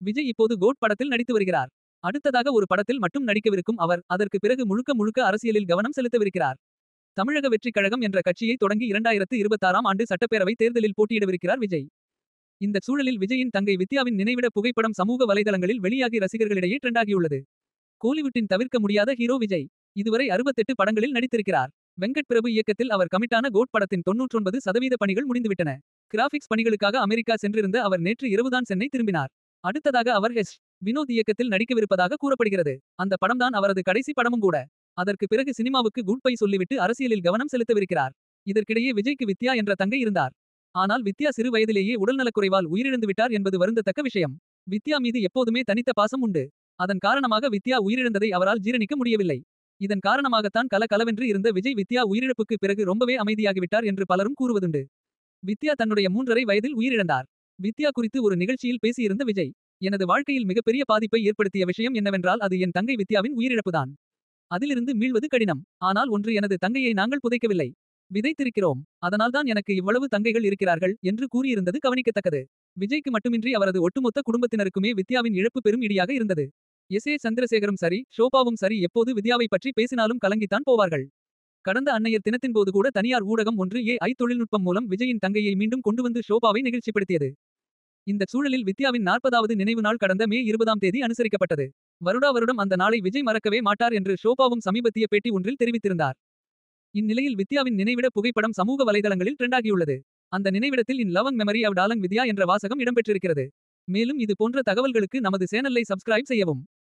விஜய் இப்போது கோட் படத்தில் நடித்து வருகிறார் அடுத்ததாக ஒரு படத்தில் மட்டும் நடிக்கவிருக்கும் அவர் அதற்கு பிறகு முழுக்க முழுக்க அரசியலில் கவனம் செலுத்தவிருக்கிறார் தமிழக வெற்றிக் கழகம் என்ற கட்சியை தொடங்கி இரண்டாயிரத்து இருபத்தாறாம் ஆண்டு சட்டப்பேரவை தேர்தலில் போட்டியிடவிருக்கிறார் விஜய் இந்த சூழலில் விஜயின் தங்கை வித்யாவின் நினைவிட புகைப்படம் சமூக வலைதளங்களில் வெளியாகி ரசிகர்களிடையே ட்ரெண்டாகியுள்ளது கோலிவுட்டின் தவிர்க்க முடியாத ஹீரோ விஜய் இதுவரை அறுபத்தெட்டு படங்களில் நடித்திருக்கிறார் வெங்கட் பிரபு இயக்கத்தில் அவர் கமிட்டான கோட் படத்தின் தொன்னூற்றொன்பது சதவீத பணிகள் முடிந்துவிட்டன கிராபிக்ஸ் பணிகளுக்காக அமெரிக்கா சென்றிருந்த அவர் நேற்று இரவுதான் சென்னை திரும்பினார் அடுத்ததாக அவர் எஸ் வினோத் இயக்கத்தில் நடிக்கவிருப்பதாக கூறப்படுகிறது அந்த படம்தான் அவரது கடைசி படமும் கூட அதற்கு பிறகு சினிமாவுக்கு குட் பை சொல்லிவிட்டு அரசியலில் கவனம் செலுத்தவிருக்கிறார் இதற்கிடையே விஜய்க்கு வித்யா என்ற தங்கை இருந்தார் ஆனால் வித்யா சிறு வயதிலேயே உடல்நலக்குறைவால் உயிரிழந்து விட்டார் என்பது வருந்தத்தக்க விஷயம் வித்யா மீது எப்போதுமே தனித்த பாசம் உண்டு அதன் காரணமாக வித்யா உயிரிழந்ததை அவரால் ஜீரணிக்க முடியவில்லை இதன் காரணமாகத்தான் கல கலவென்று இருந்த விஜய் வித்யா உயிரிழப்புக்கு பிறகு ரொம்பவே அமைதியாகிவிட்டார் என்று பலரும் கூறுவதுண்டு வித்யா தன்னுடைய மூன்றரை வயதில் உயிரிழந்தார் வித்யா குறித்து ஒரு நிகழ்ச்சியில் பேசியிருந்த விஜய் எனது வாழ்க்கையில் மிகப்பெரிய பாதிப்பை ஏற்படுத்திய விஷயம் என்னவென்றால் அது என் தங்கை வித்யாவின் உயிரிழப்புதான் அதிலிருந்து மீள்வது கடினம் ஆனால் ஒன்று எனது தங்கையை நாங்கள் புதைக்கவில்லை விதைத்திருக்கிறோம் அதனால்தான் எனக்கு இவ்வளவு தங்கைகள் இருக்கிறார்கள் என்று கூறியிருந்தது கவனிக்கத்தக்கது விஜய்க்கு மட்டுமின்றி அவரது ஒட்டுமொத்த குடும்பத்தினருக்குமே வித்யாவின் இழப்பு பெரும் இடியாக இருந்தது எஸ் ஏ சந்திரசேகரும் சரி ஷோபாவும் சரி எப்போது வித்யாவை பற்றி பேசினாலும் கலங்கித்தான் போவார்கள் கடந்த அன்னையர் தினத்தின் போது கூட தனியார் ஊடகம் ஒன்று ஏ ஐ தொழில்நுட்பம் மூலம் விஜயின் தங்கையை மீண்டும் கொண்டு வந்து ஷோபாவை நிகழ்ச்சிப்படுத்தியது இந்த சூழலில் வித்யாவின் நாற்பதாவது நினைவு நாள் கடந்த மே இருபதாம் தேதி அனுசரிக்கப்பட்டது வருடா வருடம் அந்த நாளை விஜய் மறக்கவே மாட்டார் என்று ஷோபாவும் சமீபத்திய பேட்டி ஒன்றில் தெரிவித்திருந்தார் இந்நிலையில் வித்யாவின் நினைவிட புகைப்படம் சமூக வலைதளங்களில் ட்ரெண்டாகியுள்ளது அந்த நினைவிடத்தில் இன் லவங் மெமரி ஆவ் டாலங் வித்யா என்ற வாசகம் இடம்பெற்றிருக்கிறது மேலும் இது போன்ற தகவல்களுக்கு நமது சேனலை சப்ஸ்கிரைப் செய்யவும்